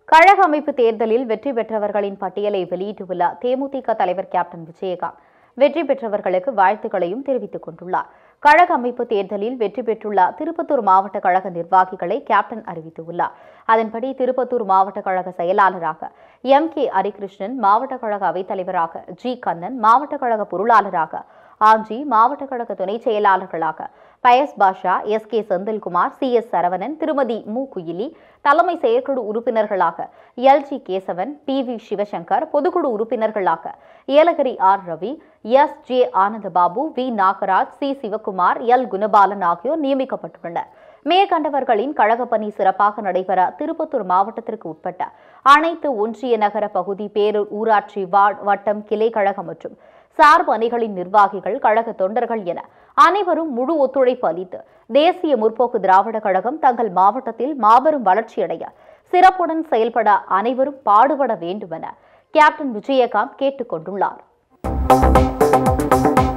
கழக அமைப்பு தேர்தலில் வெற்றி பெற்றவர்களின் பட்டியலை வெளியிட்டுள்ள தேமுதிக தலைவர் கேப்டன் விஜயகாந்த் வெற்றி பெற்றவர்களுக்கு வாழ்த்துக்களையும் தெரிவித்துக் கொண்டுள்ளார் கழக அமைப்பு தேர்தலில் வெற்றி பெற்றுள்ள திருப்பத்தூர் மாவட்ட கழக நிர்வாகிகளை கேப்டன் அறிவித்துள்ளார் அதன்படி திருப்பத்தூர் மாவட்ட கழக செயலாளராக எம் கே ஹரிகிருஷ்ணன் மாவட்ட கழக அவைத்தலைவராக ஜி கண்ணன் மாவட்ட கழக பொருளாளராக ஆஞ்சி மாவட்ட கழக துணை செயலாளர்களாக Fayaz Basha S K Senthilkumar C S Saravanan திருமதி மு குயிலி தலைமை செயற்குழு உறுப்பினர்களாக L G Kesavan P V Sivasankar பொதுக்குழு உறுப்பினர்களாக Yelagiri R Ravi S J Anandababu V Nagaraj C Sivakumar L Gunabalan ஆகியோர் நியமிக்கப்பட்டுள்ளனர் மேற்கண்டவர்களின் கழக பணி சிறப்பாக நடைபெற திருப்பத்தூர் மாவட்டத்திற்கு உட்பட்ட அனைத்து ஒன்றிய நகர பகுதி பேரூர் ஊராட்சி வார்டு வட்டம் கிளை கழகம் மற்றும் சார்பு அணிகளின் நிர்வாகிகள் கழக தொண்டர்கள் என அனைவரும் முழு ஒத்துழைப்பு அளித்து தேசிய முற்போக்கு திராவிட கழகம் தங்கள் மாவட்டத்தில் மாபெரும் வளர்ச்சியடைய சிறப்புடன் செயல்பட அனைவரும் பாடுபட வேண்டுமென கேப்டன் விஜயகாந்த் கேட்டுக் கொண்டுள்ளார்